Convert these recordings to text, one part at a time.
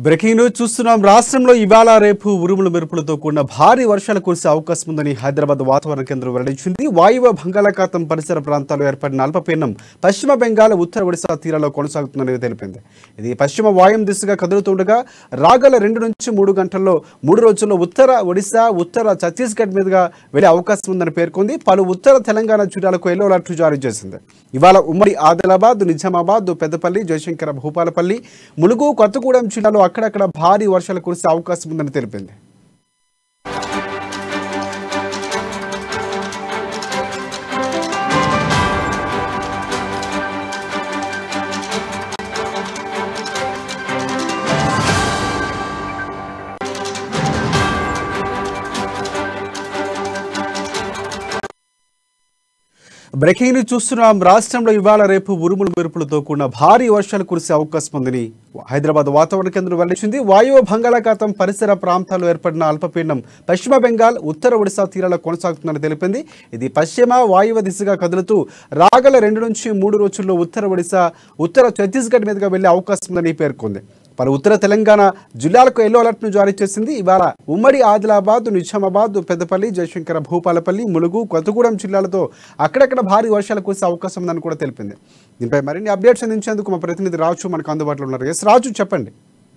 breaking news చూస్తున్నాం రాష్ట్రంలో ఇవాళ రేపు ఉరుములు మెరుపులతో కూడిన భారీ వర్షాలు కురిసే అవకాశం ఉందని హైదరాబాద్ వాతావరణ కేంద్రం వెల్లడించింది వాయువ్య బంగాళాఖాతం పరిసర ప్రాంతాల్లో ఏర్పడిన అల్పపీడనం పశ్చిమ బెంగాల్ ఉత్తర ఒడిశా తీరాల్లో కొనసాగుతుందని తెలిపింది ఇది పశ్చిమ వాయుం దిశగా కదులుతుండగా రాగల రెండు నుంచి మూడు గంటల్లో మూడు రోజుల్లో ఉత్తర ఒడిశా ఉత్తర ఛత్తీస్గఢ్ మీదుగా వెళ్లే అవకాశం ఉందని పేర్కొంది పలు ఉత్తర తెలంగాణ జిల్లాలకు ఎల్లో అలర్ట్ జారీ చేసింది ఇవాళ ఉమ్మడి ఆదిలాబాద్ నిజామాబాద్ పెద్దపల్లి జయశంకర భూపాలపల్లి ములుగు కొత్తగూడెం జిల్లాలో అక్కడక్కడ భారీ వర్షాలు కురిసే అవకాశం ఉందని తెలిపింది బ్రేకింగ్ న్యూస్ చూస్తున్నాం రాష్ట్రంలో ఇవాళ రేపు ఉరుములు మెరుపులతో కూడిన భారీ వర్షాలు కురిసే అవకాశం ఉందని హైదరాబాద్ వాతావరణ కేంద్రం వెల్లడించింది వాయువ్య బంగాళాఖాతం పరిసర ప్రాంతాల్లో ఏర్పడిన అల్పపీడనం పశ్చిమ బెంగాల్ ఉత్తర ఒడిశా తీరాల్లో కొనసాగుతుందని తెలిపింది ఇది పశ్చిమ వాయువ్య దిశగా కదులుతూ రాగల రెండు నుంచి మూడు రోజుల్లో ఉత్తర ఒడిశా ఉత్తర ఛత్తీస్గఢ్ మీదుగా వెళ్లే అవకాశం ఉందని పేర్కొంది పలు ఉత్తర తెలంగాణ జిల్లాలకు ఎల్లో అలర్ట్ను జారీ చేసింది ఇవాళ ఉమ్మడి ఆదిలాబాద్ నిజామాబాద్ పెద్దపల్లి జయశంకర భూపాలపల్లి ములుగు కొత్తగూడెం జిల్లాలతో అక్కడక్కడ భారీ వర్షాలు కురిసే అవకాశం ఉందని కూడా తెలిపింది దీనిపై మరిన్ని అప్డేట్స్ అందించేందుకు మా ప్రతినిధి రాజు మనకు అందుబాటులో ఉన్నారు ఎస్ రాజు చెప్పండి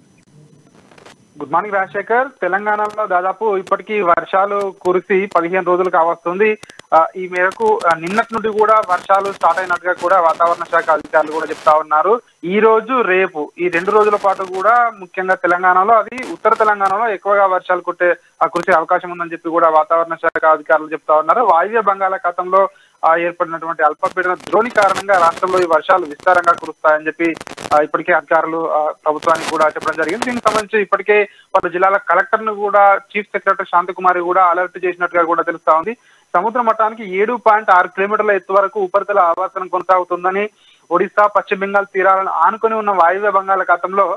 గుడ్ మార్నింగ్ రాజశేఖర్ తెలంగాణలో దాదాపు ఇప్పటికీ వర్షాలు కురిసి పదిహేను రోజులు కావస్తుంది ఆ, ఈ మేరకు ఆ, నిన్నటి నుండి కూడా వర్షాలు స్టార్ట్ అయినట్టుగా కూడా వాతావరణ శాఖ అధికారులు కూడా చెప్తా ఉన్నారు ఈ రోజు రేపు ఈ రెండు రోజుల పాటు కూడా ముఖ్యంగా తెలంగాణలో అది ఉత్తర తెలంగాణలో ఎక్కువగా వర్షాలు కుట్టే ఆ, కురిసే అవకాశం ఉందని చెప్పి కూడా వాతావరణ శాఖ అధికారులు చెప్తా ఉన్నారు వాయువ్య బంగాళాఖాతంలో ఆ, ఏర్పడినటువంటి అల్పపీడన ద్రోణి కారణంగా రాష్ట్రంలో ఈ వర్షాలు విస్తారంగా కురుస్తాయని చెప్పి ఆ, ఇప్పటికే అధికారులు ఆ, ప్రభుత్వానికి కూడా చెప్పడం జరిగింది దీనికి సంబంధించి ఇప్పటికే పలు జిల్లాల కలెక్టర్ ను కూడా చీఫ్ సెక్రటరీ శాంతకుమారి కూడా అలర్ట్ చేసినట్టుగా కూడా తెలుస్తా ఉంది సముద్ర మట్టానికి ఏడు పాయింట్ ఆరు కిలోమీటర్ల ఎత్తు వరకు ఉపరితల ఆవాసనం కొనసాగుతుందని ఒడిశా పశ్చిమ బెంగాల్ తీరాలను ఆనుకొని ఉన్న వాయువ్య బంగాళాఖాతంలో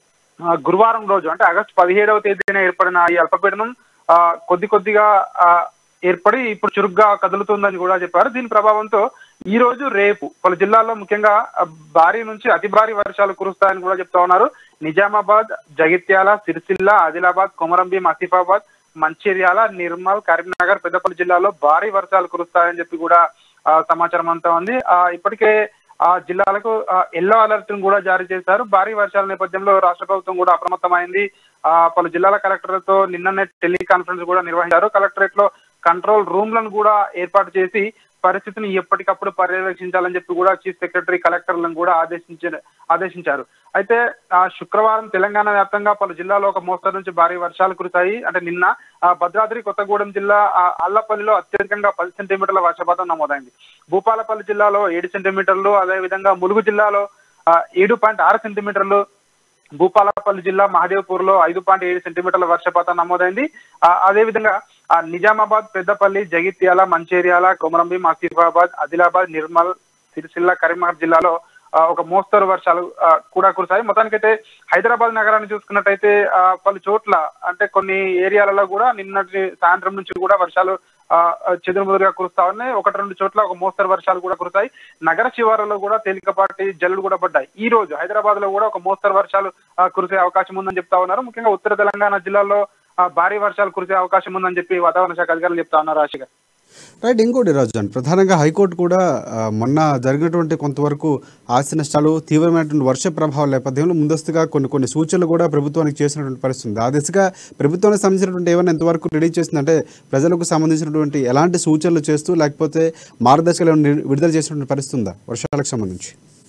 ఆ, గురువారం రోజు అంటే ఆగస్టు పదిహేడవ తేదీన ఏర్పడిన ఈ అల్పపీడనం ఆ, కొద్ది కొద్దిగా ఆ, ఏర్పడి ఇప్పుడు చురుగ్గా కదులుతుందని కూడా చెప్పారు దీని ప్రభావంతో ఈ రోజు రేపు పలు జిల్లాల్లో ముఖ్యంగా ఆ, భారీ నుంచి అతి భారీ వర్షాలు కురుస్తాయని కూడా చెప్తా ఉన్నారు నిజామాబాద్ జగిత్యాల సిరిసిల్ల ఆదిలాబాద్ కొమరంభీం ఆసిఫాబాద్ మంచిర్యాల నిర్మల్ కరీంనగర్ పెద్దపల్లి జిల్లాలో భారీ వర్షాలు కురుస్తాయని చెప్పి కూడా ఆ, సమాచారం అంతా ఉంది ఆ, ఇప్పటికే ఆ జిల్లాలకు ఎల్లో అలర్ట్ కూడా జారీ చేశారు భారీ వర్షాల నేపథ్యంలో రాష్ట్ర ప్రభుత్వం కూడా అప్రమత్తమైంది ఆ పలు జిల్లాల కలెక్టర్లతో నిన్ననే టెలికాన్ఫరెన్స్ కూడా నిర్వహించారు కలెక్టరేట్ లో కంట్రోల్ రూమ్లను కూడా ఏర్పాటు చేసి పరిస్థితిని ఎప్పటికప్పుడు పర్యవేక్షించాలని చెప్పి కూడా చీఫ్ సెక్రటరీ కలెక్టర్లను కూడా ఆదేశించారు ఆదేశించారు అయితే ఆ శుక్రవారం తెలంగాణ వ్యాప్తంగా పలు జిల్లాలో ఒక మోస్తరు నుంచి భారీ వర్షాలు కురిశాయి అంటే నిన్న ఆ భద్రాద్రి కొత్తగూడెం జిల్లా ఆ అల్లపల్లిలో అత్యధికంగా పది సెంటీమీటర్ల వర్షపాతం నమోదైంది భూపాలపల్లి జిల్లాలో ఏడు సెంటీమీటర్లు అదేవిధంగా ములుగు జిల్లాలో ఆ, ఏడు పాయింట్ ఆరు సెంటీమీటర్లు భూపాలపల్లి జిల్లా మహదేవ్పూర్ లో ఐదు పాయింట్ ఏడు సెంటీమీటర్ల వర్షపాతం నమోదైంది ఆ, అదేవిధంగా ఆ, నిజామాబాద్ పెద్దపల్లి జగిత్యాల మంచిర్యాల కొమరంభీం ఆసిఫాబాద్ ఆదిలాబాద్ నిర్మల్ సిరిసిల్ల కరీంనగర్ జిల్లాలో ఆ, ఒక మోస్తరు వర్షాలు ఆ, కూడా కురిశాయి మొత్తానికైతే హైదరాబాద్ నగరాన్ని చూసుకున్నట్టయితే ఆ, పలు చోట్ల అంటే కొన్ని ఏరియాలలో కూడా నిన్నటి సాయంత్రం నుంచి కూడా వర్షాలు ఆ, చెదురుమదురుగా కురుస్తా ఉన్నాయి ఒకటి రెండు చోట్ల ఒక మోస్తరు వర్షాలు కూడా కురుస్తాయి నగర శివారులో కూడా తేలికపాటి జల్లులు కూడా పడ్డాయి ఈ రోజు హైదరాబాద్ లో కూడా ఒక మోస్తరు వర్షాలు ఆ, కురిసే అవకాశం ఉందని చెప్తా ఉన్నారు ముఖ్యంగా ఉత్తర తెలంగాణ జిల్లాలో ఆ, భారీ వర్షాలు కురిసే అవకాశం ఉందని చెప్పి వాతావరణ శాఖ అధికారులు చెప్తా ఉన్నారు రాశిగా రైట్ ఇంకోటి రాజు అండి ప్రధానంగా హైకోర్టు కూడా ఆ, మొన్న జరిగినటువంటి కొంతవరకు ఆస్తి నష్టాలు తీవ్రమైనటువంటి వర్ష ప్రభావం నేపథ్యంలో ముందస్తుగా కొన్ని కొన్ని సూచనలు కూడా ప్రభుత్వానికి చేసినటువంటి పరిస్థితి ఉంది ఆ దిశగా ప్రభుత్వానికి సంబంధించినటువంటి ఏమైనా ఎంతవరకు రెడీ చేసిందంటే ప్రజలకు సంబంధించినటువంటి ఎలాంటి సూచనలు చేస్తూ లేకపోతే మార్గదర్శకాలు ఏమైనా విడుదల చేసినటువంటి పరిస్థితి ఉందా వర్షాలకు సంబంధించి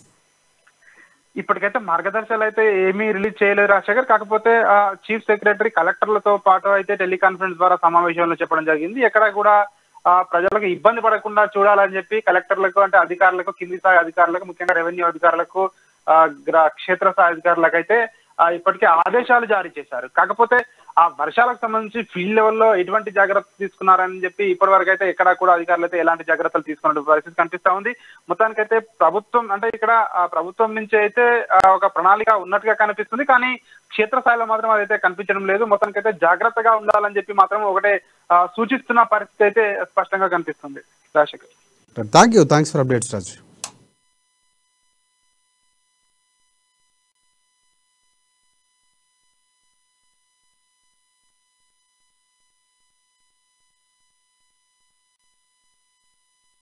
ఇప్పటికైతే మార్గదర్శకాలు అయితే ఏమీ రిలీజ్ చేయలేదు రాజశేఖర్ కాకపోతే ఆ, చీఫ్ సెక్రటరీ కలెక్టర్లతో పాటు అయితే టెలికాన్ఫరెన్స్ ద్వారా సమావేశంలో చెప్పడం జరిగింది ఎక్కడ కూడా ఆ, ప్రజలకు ఇబ్బంది పడకుండా చూడాలని చెప్పి కలెక్టర్లకు అంటే అధికారులకు కింది స్థాయి అధికారులకు ముఖ్యంగా రెవెన్యూ అధికారులకు ఆ, గ్రా- క్షేత్రస్థాయి అధికారులకు అయితే ఆ, ఇప్పటికే ఆదేశాలు జారీ చేశారు కాకపోతే ఆ వర్షాలకు సంబంధించి ఫీల్డ్ లెవెల్లో ఎటువంటి జాగ్రత్తలు తీసుకున్నారని చెప్పి ఇప్పటి వరకు అయితే ఎక్కడా కూడా అధికారులు అయితే ఎలాంటి జాగ్రత్తలు తీసుకున్న పరిస్థితి కనిపిస్తా ఉంది మొత్తానికైతే ప్రభుత్వం అంటే ఇక్కడ ఆ ప్రభుత్వం నుంచి అయితే ఆ, ఒక ప్రణాళిక ఉన్నట్టుగా కనిపిస్తుంది కానీ క్షేత్రస్థాయిలో మాత్రం అదైతే కనిపించడం లేదు మొత్తానికైతే జాగ్రత్తగా ఉండాలని చెప్పి మాత్రం ఒకటే ఆ, సూచిస్తున్న పరిస్థితి అయితే స్పష్టంగా కనిపిస్తుంది Rajashekar thank you thanks for updates Raju